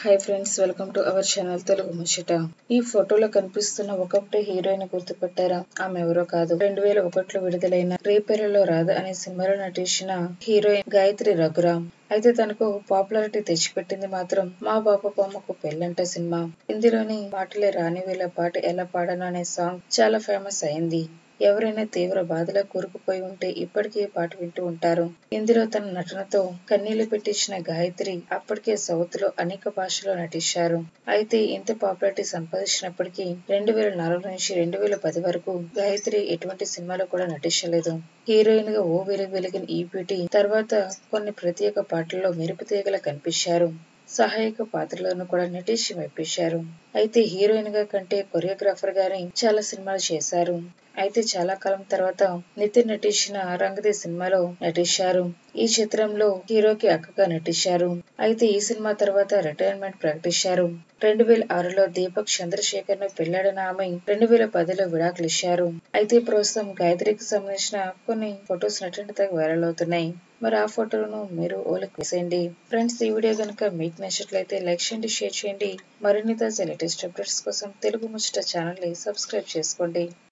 hi friends welcome to our channel Telugu ముచ్చట ఈ ఫోటోలో కనిపిస్తున్న ఒకప్పుడే హీరోయిన్ గుర్తుపట్టారా ఆమె ఎవరో కాదు రెండు వేల ఒకటిలో విడుదలైన రేపెరలో రాధ అనే సినిమాలో నటించిన హీరోయిన్ గాయత్రి రఘురామ్ అయితే తనకు పాపులారిటీ తెచ్చిపెట్టింది మాత్రం మా బాబు బొమ్మకు పెళ్ళంట సినిమా ఇందులోని పాటలే రాని వేళ పాట ఎలా పాడను అనే సాంగ్ చాలా ఫేమస్ అయింది ఎవరైనా తీవ్ర బాధలో కూరుకుపోయి ఉంటే ఇప్పటికీ ఈ పాట వింటూ ఉంటారు ఇందులో తన నటనతో కన్నీళ్లు పెట్టించిన గాయత్రి అప్పటికే సౌత్ లో అనేక భాషల్లో నటించారు అయితే ఇంత పాపులారిటీ సంపాదించినప్పటికీ రెండు వేల నాలుగు నుంచి రెండు వేల పది వరకు గాయత్రి ఎటువంటి సినిమాలో కూడా నటించలేదు హీరోయిన్ గా ఓ వెలుగు వెలిగిన ఈ బ్యూటీ తర్వాత కొన్ని ప్రత్యేక పాటల్లో మెరుపు తీగల కనిపించారు సహాయక పాత్రలను కూడా నటించి మెప్పించారు అయితే హీరోయిన్ గా కంటే కొరియోగ్రాఫర్ గాని చాలా సినిమాలు చేశారు అయితే చాలా కాలం తర్వాత నితిన్ నటించిన రంగదే సినిమాలో నటించారు ఈ చిత్రంలో హీరోకి అక్కగా నటించారు అయితే ఈ సినిమా తర్వాత రిటైర్మెంట్ ప్రకటించారు రెండు వేల ఆరులో దీపక్ చంద్రశేఖర్ ను పెళ్లాడిన ఆమె రెండు వేల పదిలో విడాకులు ఇచ్చారు అయితే ప్రస్తుతం గాయత్రికి సంబంధించిన కొన్ని ఫొటోస్ నటించగా వైరల్ అవుతున్నాయి మరి ఆ ఫోటోలను మీరు ఓలకు వేసేయండి ఫ్రెండ్స్ ఈ వీడియో కనుక మీకు నచ్చినట్లయితే లైక్ చేయండి షేర్ చేయండి మరిన్ని తాజా లేటెస్ట్ అప్డేట్స్ కోసం తెలుగు ముచ్చట ఛానల్ ని సబ్స్క్రైబ్ చేసుకోండి